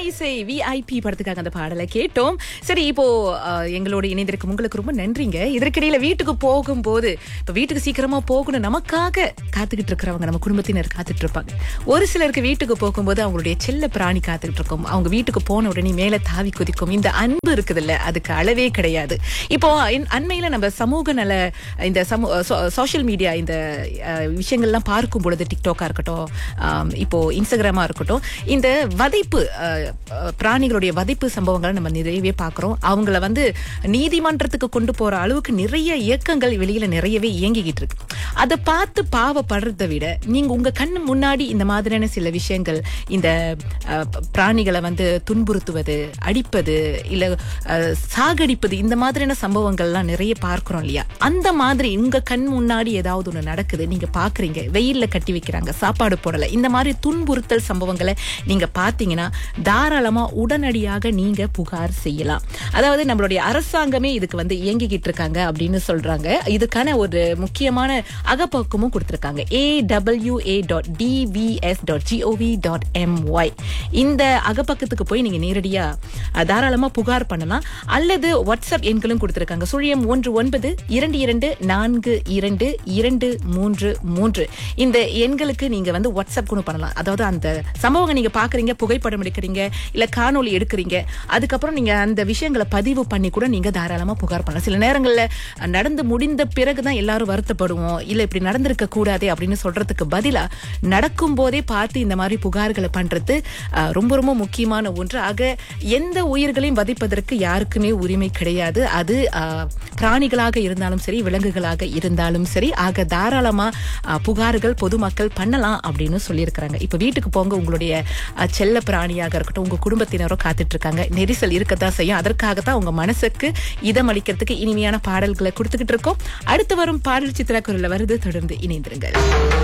இசை விஐபி படத்துக்காக அந்த பாடலை கேட்டோம் சரி இப்போ அஹ், எங்களோட இணைந்திருக்கும் உங்களுக்கு ரொம்ப நன்றிங்க இதற்கிடையில வீட்டுக்கு போகும்போது இப்ப வீட்டுக்கு சீக்கிரமா போகணும் நமக்காக காத்துக்கிட்டு இருக்கிறவங்க நம்ம குடும்பத்தினர் காத்துட்டு இருப்பாங்க ஒரு சிலருக்கு வீட்டுக்கு போகும்போது அவங்களுடைய செல்ல பிராணி காத்துக்கிட்டு இருக்கும் அவங்க வீட்டுக்கு போன உடனே மேல தாவி குதிக்கும் இந்த அன்பு இருக்குதுல்ல அதுக்கு அளவே கிடையாது இப்போ இன்- அண்மையில நம்ம சமூக நல இந்த சமூ சோஷியல் மீடியா இந்த அஹ், விஷயங்கள்லாம் பார்க்கும் பொழுது டிக்டாக்கா இருக்கட்டும் ஆம், இப்போ இன்ஸ்டாகிராமா இருக்கட்டும் இந்த வதைப்பு அஹ், அஹ், பிராணிகளுடைய வதைப்பு சம்பவங்களை நம்ம நிறையவே பார்க்கிறோம் அவங்கள வந்து நீதிமன்றத்துக்கு கொண்டு போற அளவுக்கு நிறைய இயக்கங்கள் வெளியில நிறையவே இயங்கிக்கிட்டு இருக்கு அதை பார்த்து பாவப்படுறதை விட நீங்க உங்க கண்ணு முன்னாடி இந்த மாதிரியான சில விஷயங்கள் இந்த அஹ், ப- பிராணிகளை வந்து துன்புறுத்துவது அடிப்பது இல்ல அஹ், சாகடிப்பது இந்த மாதிரியான சம்பவங்கள்லாம் நிறைய பார்க்கிறோம் இல்லையா அந்த மாதிரி உங்க கண் முன்னாடி ஏதாவது ஒண்ணு நடக்குது நீங்க பாக்குறீங்க வெயில்ல கட்டி வைக்கிறாங்க சாப்பாடு போடல இந்த மாதிரி துன்புறுத்தல் சம்பவங்களை நீங்க பாத்தீங்கன்னா தாராளமா உடனடியாக நீங்க புகார் செய்யலாம் அதாவது நம்மளுடைய அரசாங்கமே இதுக்கு வந்து இயங்கிக்கிட்டு இருக்காங்க அப்படின்னு சொல்றாங்க இதுக்கான ஒரு முக்கியமான அகப்பக்கமும் கொடுத்திருக்காங்க A W A dot TVS dot G O V dot M Y இந்த அகப்பக்கத்துக்கு போய் நீங்க நேரடியா அஹ், தாராளமா புகார் பண்ணலாம் அல்லது வாட்ஸ்அப் எண்களும் கொடுத்திருக்காங்க சுழியம் ஒன்று ஒன்பது இரண்டு இரண்டு நான்கு இரண்டு இரண்டு மூன்று மூன்று இந்த எண்களுக்கு நீங்க வந்து வாட்ஸ்அப் கூட பண்ணலாம் அதாவது அந்த சம்பவங்க நீங்க பாக்குறீங்க புகைப்படம் எடுக்கிறீங்க இல்ல காணொளி எடுக்கிறீங்க அதுக்கப்புறம் நீங்க அந்த விஷயங்களை பதிவு பண்ணி கூட நீங்க தாராளமா புகார் பண்ணலாம் சில நேரங்கள்ல அஹ், நடந்து முடிந்த பிறகுதான் எல்லாரும் வருத்தப்படுவோம் இல்ல இப்படி நடந்திருக்க கூடாதே அப்படின்னு சொல்றதுக்கு பதிலா நடக்கும் போதே பார்த்து இந்த மாதிரி புகார்களை பண்றது அஹ், ரொம்ப ரொம்ப முக்கியமான ஒன்று ஆக எந்த உயிர்களையும் வதைப்பதற்கு யாருக்குமே உரிமை கிடையாது அது அஹ், பிராணிகளாக இருந்தாலும் சரி விலங்குகளாக இருந்தாலும் சரி ஆக தாராளமா அஹ், புகார்கள் பொதுமக்கள் பண்ணலாம் அப்படின்னு சொல்லியிருக்கிறாங்க இப்ப வீட்டுக்கு போங்க உங்களுடைய அஹ், செல்ல பிராணியாக இருக்கட்டும் உங்க குடும்பத்தினரோ காத்துட்டு இருக்காங்க நெரிசல் இருக்கத்தான் செய்யும் அதற்காகத்தான் உங்க மனசுக்கு இதம் அளிக்கிறதுக்கு இனிமையான பாடல்களை கொடுத்துக்கிட்டு இருக்கோம் அடுத்து வரும் பாடல் சித்திரக்குரல்ல வருது தொடர்ந்து இணைந்திருங்கள்